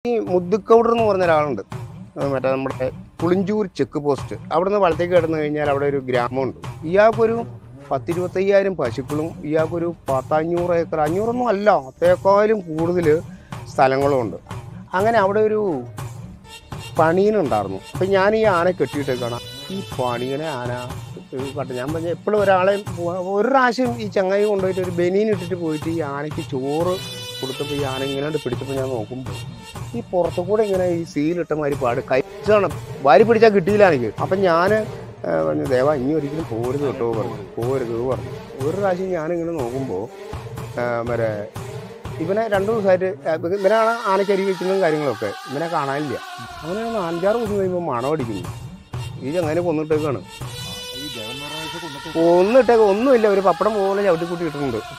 ഈ മുദ്ദുക്കൗഡർ എന്ന് പറഞ്ഞ ഒരാളുണ്ട് അത് മറ്റേ നമ്മുടെ പുളിഞ്ചൂർ ചെക്ക് പോസ്റ്റ് അവിടെ നിന്ന് വലത്തേക്ക് കിടന്നു കഴിഞ്ഞാൽ അവിടെ ഒരു ഗ്രാമമുണ്ട് ഇയാൾക്കൊരു പത്തിരുപത്തയ്യായിരം പശുക്കളും ഇയാൾക്കൊരു പത്തഞ്ഞൂറ് ഏക്കർ അഞ്ഞൂറൊന്നും അല്ല അതേക്കാളും കൂടുതൽ സ്ഥലങ്ങളും ഉണ്ട് അങ്ങനെ അവിടെ ഒരു പണിയനുണ്ടായിരുന്നു അപ്പം ഞാൻ ഈ ആന കെട്ടിയിട്ടേക്കാണ് ഈ പണിയനെ ആന കണ്ട ഞാൻ പറഞ്ഞ എപ്പോഴും ഒരാളെ ഒരു പ്രാവശ്യം ഈ ചങ്ങായി കൊണ്ടുപോയിട്ട് ഒരു ബനീൻ ഇട്ടിട്ട് പോയിട്ട് ഈ ആനയ്ക്ക് ചോറ് കൊടുത്തപ്പോൾ ഈ ആന ഇങ്ങനെ പിടിച്ചപ്പോൾ ഞാൻ നോക്കുമ്പോൾ ഈ പുറത്തു കൂടെ ഇങ്ങനെ ഈ സീലിട്ട മാതിരി പാട് കഴിച്ചാണ് വാരി പിടിച്ചാൽ കിട്ടിയില്ല എനിക്ക് അപ്പം ഞാൻ പറഞ്ഞു ദേവ ഇനി ഒരിക്കലും പോരുത് കേട്ടോ പറഞ്ഞു പോരുത് പറഞ്ഞു ഒരു പ്രാവശ്യം ഞാനിങ്ങനെ നോക്കുമ്പോൾ മറ്റേ ഇവനെ രണ്ടു ദിവസമായിട്ട് ഇവനാണ് ആനക്കരി വെക്കുന്നതും കാര്യങ്ങളൊക്കെ ഇവനെ കാണാനില്ല അവനെ നാലഞ്ചാറ് ദിവസം കഴിയുമ്പോൾ മണം അടിക്കുന്നു ഈ ചങ്ങനെ കൊന്നിട്ടേക്കാണ് ഈ ദേവന്മാരാഴ്ച കൊന്നിട്ട് കൊന്നിട്ടേക്ക് ഒന്നുമില്ല ഒരു പപ്പടം പോലെ ചവിട്ടിക്കൂട്ടി ഇട്ടിട്ടുണ്ട്